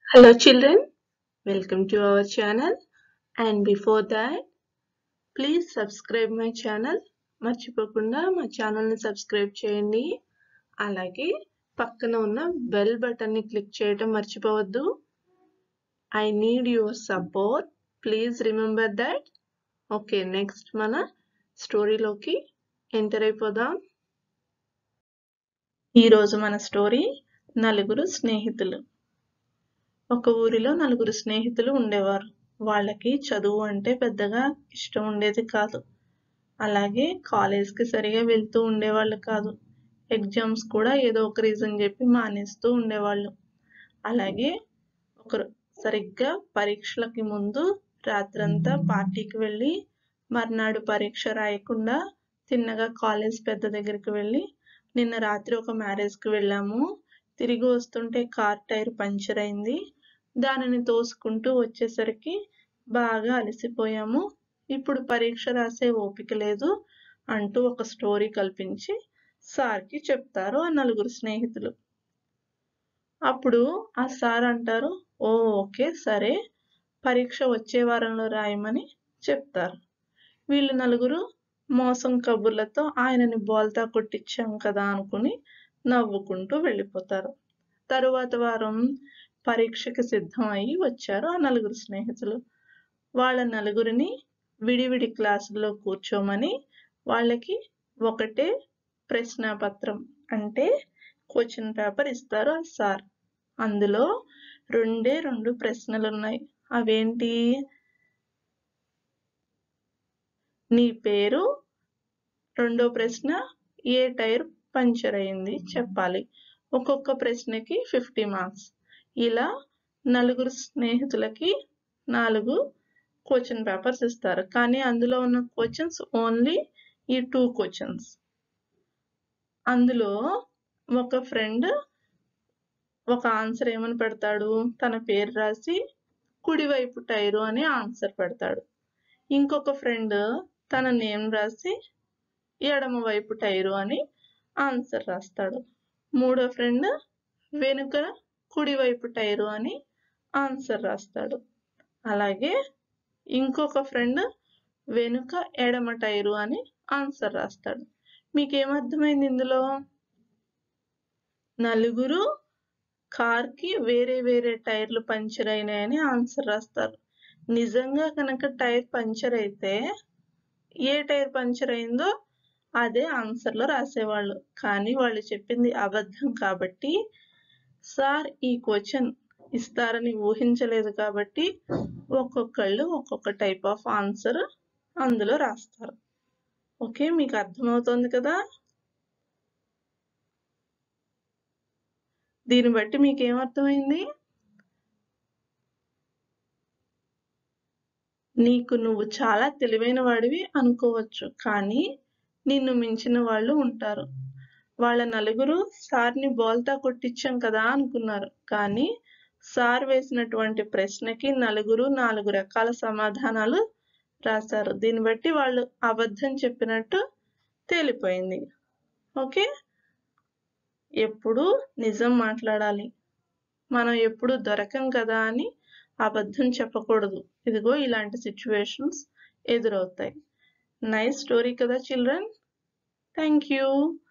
Hello children, welcome to our channel and before that please subscribe my channel మర్చిపోకుండా మా ఛానల్ని subscribe చేయండి అలాగే పక్కన ఉన్న బెల్ బటన్ని క్లిక్ చేయటం మర్చిపోవద్దు I need your support please remember that okay next మన స్టోరీలోకి ఎంటర్ అయిపోదాం ఈరోజు మన స్టోరీ నలుగురు స్నేహితులు ఒక ఊరిలో నలుగురు స్నేహితులు ఉండేవారు వాళ్ళకి చదువు అంటే పెద్దగా ఇష్టం ఉండేది కాదు అలాగే కాలేజ్కి సరిగా వెళ్తూ ఉండేవాళ్ళు కాదు ఎగ్జామ్స్ కూడా ఏదో ఒక రీజన్ చెప్పి మానేస్తూ ఉండేవాళ్ళు అలాగే ఒకరు సరిగ్గా పరీక్షలకి ముందు రాత్రంతా పార్టీకి వెళ్ళి మర్నాడు పరీక్ష రాయకుండా తిన్నగా కాలేజ్ పెద్ద దగ్గరికి వెళ్ళి నిన్న రాత్రి ఒక మ్యారేజ్కి వెళ్ళాము తిరిగి వస్తుంటే కార్ టైర్ పంచర్ అయింది దానిని తోసుకుంటూ వచ్చేసరికి బాగా అలసిపోయాము ఇప్పుడు పరీక్ష రాసే ఓపిక లేదు అంటూ ఒక స్టోరీ కల్పించి సార్కి చెప్తారు ఆ నలుగురు స్నేహితులు అప్పుడు ఆ సార్ అంటారు ఓ ఓకే సరే పరీక్ష వచ్చే వారంలో రాయమని చెప్తారు వీళ్ళు నలుగురు మోసం కబుర్లతో ఆయనని బోల్తా కొట్టించాం కదా అనుకుని నవ్వుకుంటూ వెళ్ళిపోతారు తరువాత వారం పరీక్షకి సిద్ధం అయ్యి వచ్చారు ఆ నలుగురు స్నేహితులు వాళ్ళ నలుగురిని విడివిడి క్లాసుల్లో కూర్చోమని వాళ్ళకి ఒకటే ప్రశ్నాపత్రం అంటే క్వశ్చన్ పేపర్ ఇస్తారు ఆ సార్ అందులో రెండే రెండు ప్రశ్నలు ఉన్నాయి అవేంటి నీ పేరు రెండో ప్రశ్న ఏ టైర్ పంచర్ అయింది చెప్పాలి ఒక్కొక్క ప్రశ్నకి ఫిఫ్టీ మార్క్స్ ఇలా నలుగురు స్నేహితులకి నాలుగు క్వశ్చన్ పేపర్స్ ఇస్తారు కానీ అందులో ఉన్న క్వశ్చన్స్ ఓన్లీ ఈ టూ క్వశ్చన్స్ అందులో ఒక ఫ్రెండ్ ఒక ఆన్సర్ ఏమని పెడతాడు తన పేరు రాసి కుడివైపు టైరు అని ఆన్సర్ పెడతాడు ఇంకొక ఫ్రెండ్ తన నేమ్ రాసి ఎడమ వైపు టైరు అని ఆన్సర్ రాస్తాడు మూడో ఫ్రెండ్ వెనుక కుడివైపు టైరు అని ఆన్సర్ రాస్తాడు అలాగే ఇంకొక ఫ్రెండ్ వెనుక ఎడమ టైరు అని ఆన్సర్ రాస్తాడు మీకేమర్థమైంది ఇందులో నలుగురు కార్కి వేరే వేరే టైర్లు పంచర్ అయినాయని ఆన్సర్ రాస్తారు నిజంగా కనుక టైర్ పంచర్ అయితే ఏ టైర్ పంచర్ అయిందో అదే ఆన్సర్లో రాసేవాళ్ళు కానీ వాళ్ళు చెప్పింది అబద్ధం కాబట్టి సార్ ఈ క్వశ్చన్ ఇస్తారని ఊహించలేదు కాబట్టి ఒక్కొక్కళ్ళు ఒక్కొక్క టైప్ ఆఫ్ ఆన్సర్ అందులో రాస్తారు ఓకే మీకు అర్థమవుతోంది కదా దీన్ని బట్టి మీకు ఏమర్థమైంది నీకు నువ్వు చాలా తెలివైన వాడివి అనుకోవచ్చు కానీ నిన్ను మించిన వాళ్ళు ఉంటారు వాళ్ళ నలుగురు సార్ని బోల్తా కొట్టించాం కదా అనుకున్నారు కానీ సార్ వేసినటువంటి ప్రశ్నకి నలుగురు నాలుగు రకాల సమాధానాలు రాశారు దీన్ని బట్టి వాళ్ళు అబద్ధం చెప్పినట్టు తేలిపోయింది ఓకే ఎప్పుడు నిజం మాట్లాడాలి మనం ఎప్పుడు దొరకం కదా అని అబద్ధం చెప్పకూడదు ఇదిగో ఇలాంటి సిచ్యువేషన్స్ ఎదురవుతాయి నైస్ స్టోరీ కదా చిల్డ్రన్ థ్యాంక్ యూ